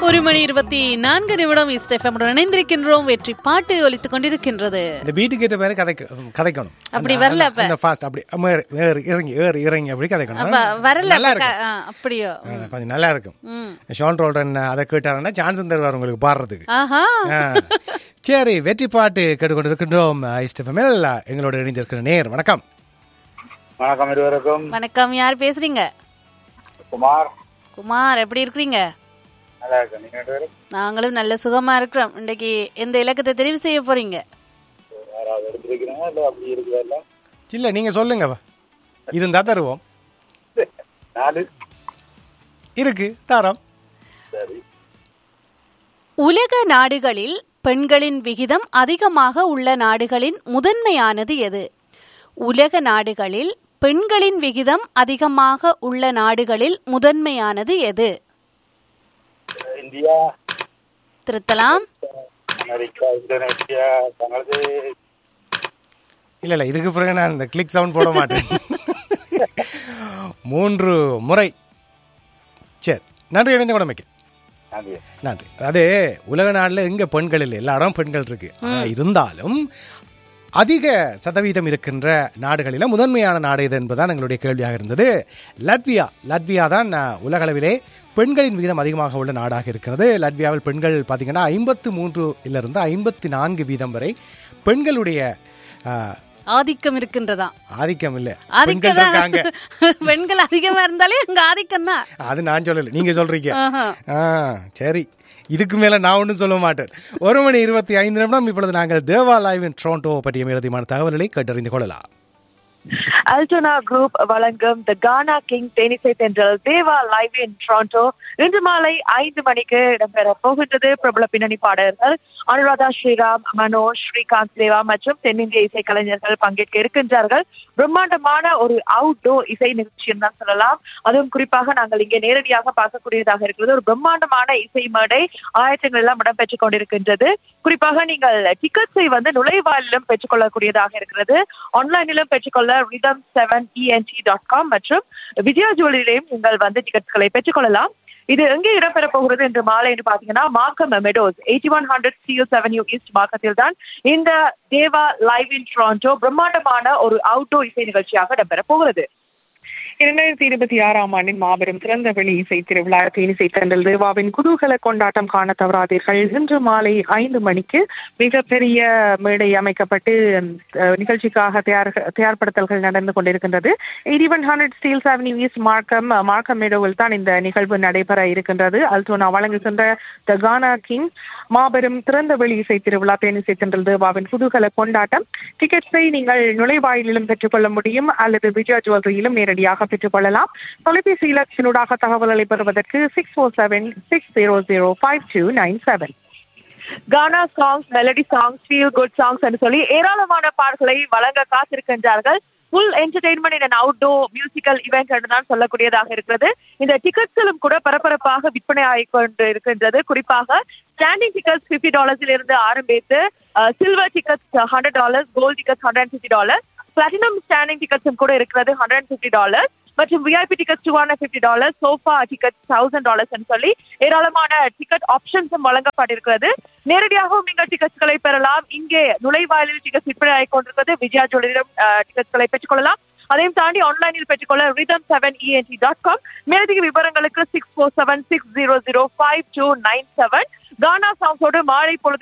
ஒரு மணி இருபத்தி நான்கு நிமிடம் இஸ்டெஃபமுடன் இணைந்திருக்கின்றோம் வெற்றி பாட்டு ஒலித்துக் கொண்டிருக்கின்றது இந்த பீட்டுக்கு ஏற்ற மாதிரி கதைக்க கதைக்கணும் அப்படி அந்த- வரல அந்த- அப்ப. அந்த ஃபாஸ்ட் அப்படி ஏறு ஏறு இறங்கி ஏறு இறங்கி அப்படி கதைக்கணும் அப்ப வரல நல்லா அப்ப இருக்கும் க- ஆ, அப்படியோ ஆ, கொஞ்சம் நல்லா இருக்கும் ம் ஷான் ரோல்டன் அதை கேட்டாருன்னா சான்ஸ் தருவார் உங்களுக்கு பாடுறதுக்கு ஆஹா ஆ. சரி வெற்றி பாட்டு கேட்டுக்கொண்டு இருக்கின்றோம் இஸ்டெஃபமில் எங்களோட இணைந்திருக்கிற நேர் வணக்கம் வணக்கம் இருவருக்கும் வணக்கம் யார் பேசுறீங்க குமார் குமார் எப்படி இருக்கிறீங்க நல்லா இருக்கு நீங்க ரெண்டு பேரும் நாங்களும் நல்ல சுகமா இருக்கிறோம் இன்னைக்கு எந்த இலக்கத்தை தெரிவு செய்ய போறீங்க யாராவது எடுத்துருக்கிறீங்க இல்ல அப்படி இருக்குதா இல்ல இல்லை நீங்கள் சொல்லுங்க இருந்தா தருவோம் நாலு இருக்கு தாரம் சரி உலக நாடுகளில் பெண்களின் விகிதம் அதிகமாக உள்ள நாடுகளின் முதன்மையானது எது உலக நாடுகளில் பெண்களின் விகிதம் அதிகமாக உள்ள நாடுகளில் முதன்மையானது எது இந்தியா திருத்தலாம் அமெரிக்கா இந்தோனேஷியா பங்களாதேஷ் இல்லை இல்லை இதுக்கு பிறகு நான் இந்த கிளிக் சவுண்ட் போட மாட்டேன் மூன்று முறை சரி நன்றி இணைந்த உடமைக்கு நன்றி நன்றி அதாவது உலக நாட்டில் எங்க பெண்கள் இல்லை எல்லாரும் பெண்கள் இருக்கு ஆனா இருந்தாலும் அதிக சதவீதம் இருக்கின்ற நாடுகளில் முதன்மையான நாடு இது என்பதுதான் எங்களுடைய கேள்வியாக இருந்தது லட்வியா லட்வியா தான் அஹ், உலக அளவிலே பெண்களின் விகிதம் அதிகமாக உள்ள நாடாக இருக்கிறது லட்வியாவில் பெண்கள் பார்த்தீங்கன்னா ஐம்பத்து மூன்று இருந்து ஐம்பத்தி நான்கு வீதம் வரை பெண்களுடைய அஹ், ஆதிக்கம் இருக்கின்றதா ஆதிக்கம் இல்லை ஆதிக்கம் பெண்கள் இருக்காங்க பெண்கள் அதிகமா இருந்தாலே அங்க ஆதிக்கம் தான் அது நான் சொல்லல நீங்க சொல்றீங்க ஆ சரி இதுக்கு மேல நான் ஒன்றும் சொல்ல மாட்டேன் ஒரு மணி இருபத்தி ஐந்து நிமிடம் இப்பொழுது நாங்கள் தேவா லைவ் டொரண்டோ பற்றிய மேலதிகமான தகவல்களை கேட்டறிந்து கொள்ளலாம் அல்டோனா குரூப் வழங்கும் த கானா கிங் டென்னிஸை தென்றல் தேவா லைவ் இன் டொரண்டோ இன்று மாலை ஐந்து மணிக்கு இடம்பெற போகின்றது பிரபல பின்னணி பாடகர்கள் அனுராதா ஸ்ரீராம் மனோஜ் ஸ்ரீகாந்த் தேவா மற்றும் தென்னிந்திய இசைக்கலைஞர்கள் பங்கேற்க இருக்கின்றார்கள் பிரம்மாண்டமான ஒரு அவுட்டோர் இசை நிகழ்ச்சின்னு தான் சொல்லலாம் அதுவும் குறிப்பாக நாங்கள் இங்கே நேரடியாக பார்க்கக்கூடியதாக இருக்கிறது ஒரு பிரம்மாண்டமான இசை மேடை ஆயத்தங்கள் எல்லாம் இடம்பெற்றுக் கொண்டிருக்கின்றது குறிப்பாக நீங்கள் டிக்கெட்ஸை வந்து நுழைவாயிலும் பெற்றுக்கொள்ளக்கூடியதாக இருக்கிறது ஆன்லைனிலும் பெற்றுக்கொள்ள rhythm seven ENT dot com மற்றும் விஜயா ஜுவல்லரியிலையும் நீங்கள் வந்து டிக்கெட்களை பெற்றுக்கொள்ளலாம் இது எங்கே இடம்பெற போகிறது என்று மாலை என்று பாத்தீங்கன்னா Markham meadows eighty one hundred CL seven U east மார்க்கத்தில் தான் இந்த தேவா லைவ் இன் டொரண்டோ பிரம்மாண்டமான ஒரு அவுட்டோர் இசை நிகழ்ச்சியாக இடம்பெற போகிறது இரண்டாயிரத்தி இருபத்தி ஆறாம் ஆண்டின் மாபெரும் திறந்த வெளி இசை திருவிழா தேனிசை தண்டல் தேவாவின் குதூகல கொண்டாட்டம் காண தவறாதீர்கள் இன்று மாலை ஐந்து மணிக்கு மிகப்பெரிய மேடை அமைக்கப்பட்டு அஹ், நிகழ்ச்சிக்காக தயார் தயார்படுத்தல்கள் நடந்து கொண்டிருக்கின்றது eighty one hundred Steeles avenue east Markham ah, மார்க்கம் மேடோவில் தான் இந்த நிகழ்வு நடைபெற இருக்கின்றது அல்டோனா வழங்குகின்ற த கானா கிங் மாபெரும் திறந்த வெளி இசை திருவிழா தேனிசை தண்டல் தேவாவின் குதூகல கொண்டாட்டம் டிக்கெட்ஸை நீங்கள் நுழைவாயிலிலும் பெற்றுக்கொள்ள முடியும் அல்லது விஜயா ஜுவல்லரியிலும் நேரடியாக பெற்றுக்கொள்ளலாம் தொலைபேசி இலக்கினூடாக தகவல்களை பெறுவதற்கு six four seven six zero zero five two nine seven gaana songs melody songs feel good songs என்று சொல்லி ஏராளமான பாடல்களை வழங்க காத்திருக்கின்றார்கள் full entertainment in outdoor musical event என்று தான் சொல்லக்கூடியதாக இருக்கிறது இந்த டிக்கெட்களும் கூட பரபரப்பாக விற்பனை ஆகிக் கொண்டு இருக்கின்றது குறிப்பாக ஸ்டாண்டிங் டிக்கெட்ஸ் பிப்டி டாலர்ஸில் இருந்து ஆரம்பித்து silver tickets hundred dollars gold tickets hundred fifty dollars platinum standing டிக்கெட்ஸும் கூட இருக்கிறது ஹண்ட்ரட் ஃபிஃப்டி டாலர்ஸ் மற்றும் VIP ticket two hundred fifty dollars sofa ticket thousand dollars சொல்லி ஏராளமான டிக்கெட் ஆப்ஷன்ஸும் வழங்கப்பட்டிருக்கிறது நேரடியாகவும் நீங்கள் டிக்கெட்ஸ்களை பெறலாம் இங்கே நுழைவாயிலில் டிக்கெட் விற்பனை ஆகிக் கொண்டிருக்கிறது விஜயா ஜுவல்லரிடம் டிக்கெட்ஸ்களை பெற்றுக்கொள்ளலாம் அதையும் தாண்டி ஆன்லைனில் பெற்றுக்கொள்ள rhythm seven ENT dot com மேலதிக விவரங்களுக்கு six four seven six zero zero five two nine seven gaana சாங்ஸோடு மாலை பொழுது